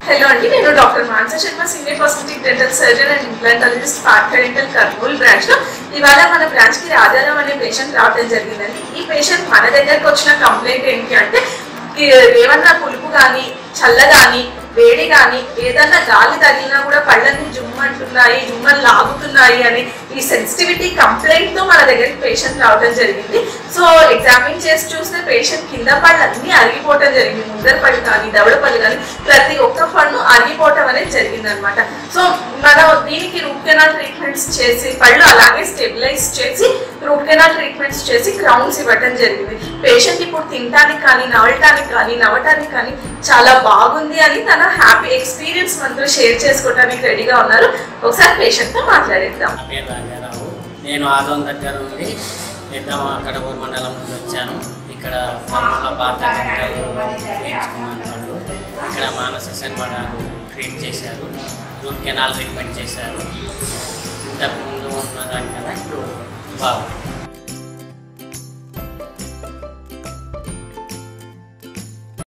hello అండి నేను doctor Mansa Sharma senior cosmetic dental surgeon and implantologist Partha dental Kurnool branch లో ఇవాళ మన బ్రాంచ్ కి రాజారాం అనే పేషెంట్ రావడం జరిగిందండి ఈ పేషెంట్ మన దగ్గరకు వచ్చిన కంప్లైంట్ ఏంటి అంటే ఈ ఏమన్నా పులుపు కానీ చల్ల కానీ వేడి కానీ ఏదన్నా గాలి తగిలినా కూడా పళ్ళని జుమ్మంటున్నాయి జుమ్మలు లాగుతున్నాయి అని ఈ సెన్సిటివిటీ కంప్లైంట్ తో మన దగ్గరికి పేషెంట్ రావడం జరిగింది సో ఎగ్జామిన్ చేసి చూస్తే పేషెంట్ కింద పళ్ళు అన్ని అరిగిపోవటం జరిగింది ముందర పళ్ళు కానీ దవడ పళ్ళు కానీ ప్రతి ఒక్క పన్ను అరిగిపోవటం అనేది జరిగింది అనమాట సో మనం దీనికి రూట్ కెనాల్ ట్రీట్మెంట్స్ చేసి పళ్ళు అలాగే స్టెబిలైజ్ చేసి రూట్ కెనాల్ ట్రీట్మెంట్స్ చేసి క్రౌన్స్ ఇవ్వటం జరిగింది పేషెంట్ ఇప్పుడు తినడానికి కానీ నవలటానికి కానీ నవ్వటానికి కానీ చాలా బాగుంది అని తన హ్యాపీ ఎక్స్పీరియన్స్ మనతో షేర్ చేసుకోవడానికి రెడీగా ఉన్నారు ఒకసారి పేషెంట్ తో మాట్లాడేద్దాం నా పేరు రాజారావు నేను ఆదోన్ దగ్గర నుండి పెద్దమ్మ కడపూరు మండలం నుండి వచ్చాను ఇక్కడ కర్నూలు పాత వేయించుకున్నాను వాళ్ళు ఇక్కడ మానస శర్మడాలు ట్రీట్ చేశారు రూట్ కెనాల్ ట్రీట్మెంట్ చేశారు ఇంతకు ముందు ఉన్న దానికన్నా ఇప్పుడు బాగుంది